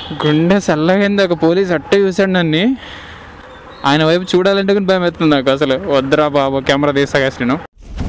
గుండె చల్లగైంది ఒక పోలీస్ అట్టే చూశాడు నన్ను ఆయన వైపు చూడాలంటే కూడా భయం అవుతుంది నాకు అసలు వద్దురా బాబు కెమెరా తీసా కాసి నేను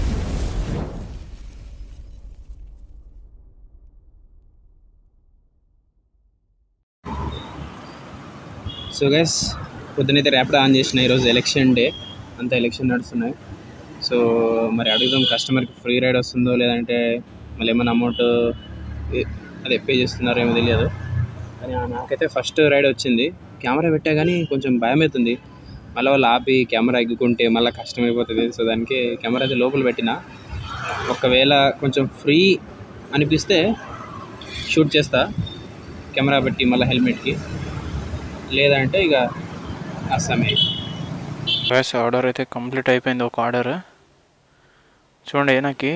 సో గైస్ పొద్దునైతే ర్యాపిడ్ ఆన్ చేసిన ఈరోజు ఎలక్షన్ డే అంతా ఎలక్షన్ నడుస్తున్నాయి సో మరి అడుగుదాం కస్టమర్కి ఫ్రీ రైడ్ వస్తుందో లేదంటే మళ్ళీ ఏమైనా అమౌంట్ అదే పే చేస్తున్నారో ఏమో తెలియదు కానీ నాకైతే ఫస్ట్ రైడ్ వచ్చింది కెమెరా పెట్టా కానీ కొంచెం భయం అవుతుంది మళ్ళీ వాళ్ళు ఆపి కెమెరా ఎగ్గుకుంటే మళ్ళీ కష్టం అయిపోతుంది సో దానికి కెమెరా అయితే లోపల పెట్టిన ఒకవేళ కొంచెం ఫ్రీ అనిపిస్తే షూట్ చేస్తా కెమెరా పెట్టి మళ్ళీ హెల్మెట్కి లేదంటే ఇక అస్సామే గ్యాస్ ఆర్డర్ అయితే కంప్లీట్ అయిపోయింది ఒక ఆర్డర్ చూడండి నాకు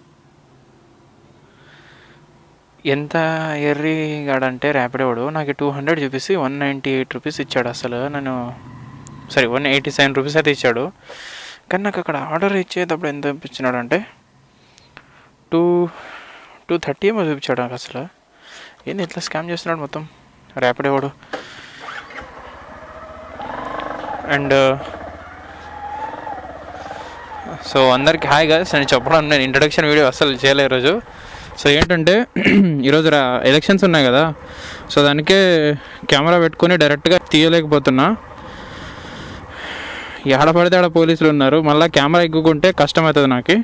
ఎంత ఎర్రీ గాడంటే ర్యాపిడోడు నాకు టూ హండ్రెడ్ చూపిస్తే వన్ నైంటీ ఎయిట్ రూపీస్ ఇచ్చాడు అసలు నేను సరే వన్ ఎయిటీ సెవెన్ రూపీస్ అయితే ఇచ్చాడు కానీ నాకు అక్కడ ఆర్డర్ ఇచ్చేటప్పుడు ఎంత ఇచ్చినాడు అంటే టూ టూ థర్టీ ఏమో చూపించాడు నాకు అసలు ఏంది ఇట్లా స్కామ్ చేస్తున్నాడు మొత్తం ర్యాపిడోడు అండ్ సో అందరికి హాయ్ గాయస్ నేను చెప్పడం నేను ఇంట్రడక్షన్ వీడియో అస్సలు చేయలే ఈరోజు సో ఏంటంటే ఈరోజు రా ఎలక్షన్స్ ఉన్నాయి కదా సో దానికే కెమెరా పెట్టుకొని డైరెక్ట్గా తీయలేకపోతున్నా ఎక్కడ పడితే ఆడ పోలీసులు ఉన్నారు మళ్ళీ కెమెరా ఎక్కుకుంటే కష్టం అవుతుంది నాకు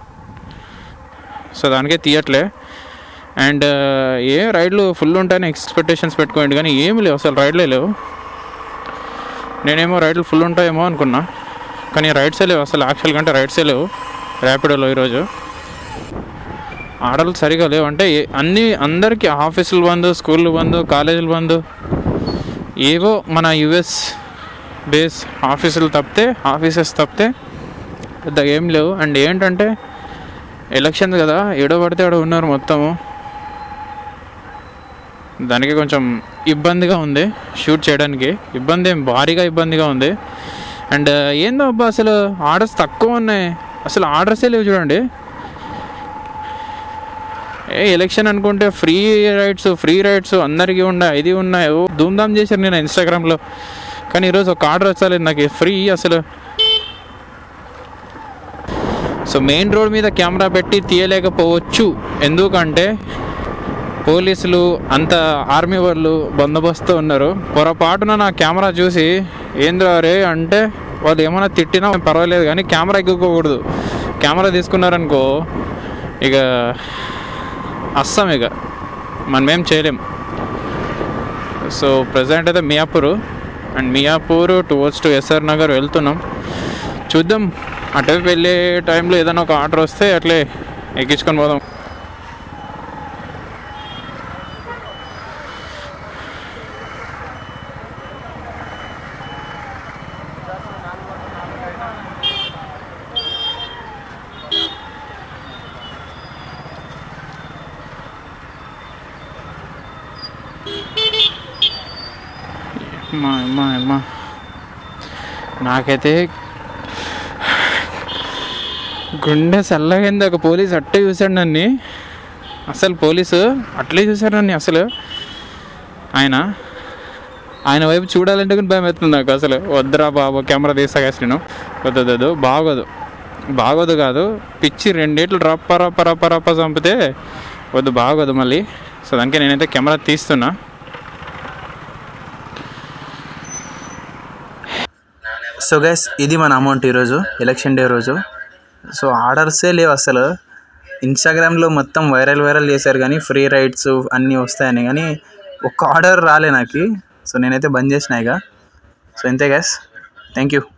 సో దానికే తీయట్లే అండ్ ఏ రైడ్లు ఫుల్ ఉంటాయని ఎక్స్పెక్టేషన్స్ పెట్టుకోండి కానీ ఏమి లేవు అసలు రైడ్లే లేవు నేనేమో రైడ్లు ఫుల్ ఉంటాయేమో అనుకున్నా కానీ రైడ్సే లేవు అసలు యాక్చువల్ కంటే రైడ్సే లేవు ర్యాపిడోలో ఈరోజు ఆర్డర్లు సరిగా లేవు అంటే ఏ- అన్ని అందరికీ ఆఫీసులు బంద్ స్కూళ్ళు బంద్ కాలేజీలు బంద్ ఏవో మన యుఎస్ బేస్ ఆఫీసులు తప్పితే ఆఫీసెస్ తప్పితే పెద్ద ఏం లేవు అండ్ ఏంటంటే ఎలక్షన్స్ కదా ఏడో పడితే ఆడ ఉన్నారు మొత్తము దానికి కొంచెం ఇబ్బందిగా ఉంది షూట్ చేయడానికి ఇబ్బంది ఏం భారీగా ఇబ్బందిగా ఉంది అండ్ ఏందో అబ్బా అసలు ఆర్డర్స్ తక్కువ ఉన్నాయి అసలు ఆర్డర్సే లేవు చూడండి ఏ ఎలక్షన్ అనుకుంటే ఫ్రీ రైడ్స్ ఫ్రీ రైడ్స్ అందరికీ ఉన్నాయి ఇది ఉన్నాయి ఓ ధూమ్ధామ్ చేశారు నేను ఇన్స్టాగ్రామ్లో కానీ ఈరోజు ఒక ఆర్డర్ వచ్చలేదు నాకు ఫ్రీ అసలు సో మెయిన్ రోడ్ మీద కెమెరా పెట్టి తీయలేకపోవచ్చు ఎందుకంటే పోలీసులు అంత ఆర్మీ వాళ్ళు బందోబస్తు ఉన్నారు పొరపాటున నా కెమెరా చూసి ఏంద్రా రే అంటే వాళ్ళు ఏమైనా తిట్టినా పర్వాలేదు కానీ కెమెరా ఎగ్గుకోకూడదు కెమెరా తీసుకున్నారనుకో ఇక అస్సాం ఇక మనమేం చేయలేం సో ప్రజెంట్ అయితే Miyapur and Miyapur towards to SR Nagar వెళ్తున్నాం చూద్దాం అటువైపు వెళ్ళే టైంలో ఏదైనా ఒక ఆర్డర్ వస్తే అట్లే ఎక్కించుకొని పోదాం అమ్మా అమ్మా అమ్మా నాకైతే గుండె చల్లగైంది ఒక పోలీస్ అట్టే చూశాడు నన్ను అసలు పోలీసు అట్లే చూశాడు నన్ను అసలు ఆయన ఆయన వైపు చూడాలంటే కూడా భయం అవుతుంది నాకు అసలు వద్దురా బాబు కెమెరా తీసా కాసి నేను వద్దు వద్దు, వద్దు బాగోదు బాగోదు కాదు పిచ్చి రెండేట్లు రప్ప రప్ప రప్ప రప్ప చంపితే వద్దు బాగోదు మళ్ళీ సో దానికి నేనైతే కెమెరా తీస్తున్నా సో గైస్ ఇది మన అమౌంట్ ఈరోజు ఎలక్షన్ డే రోజు సో ఆర్డర్సే లేవు అసలు ఇన్స్టాగ్రామ్లో మొత్తం వైరల్ వైరల్ చేశారు కానీ ఫ్రీ రైడ్స్ అన్నీ వస్తాయని కానీ ఒక్క ఆర్డర్ రాలే నాకు సో నేనైతే బంద్ చేసిన ఇక సో ఇంతే గైస్ థ్యాంక్ యూ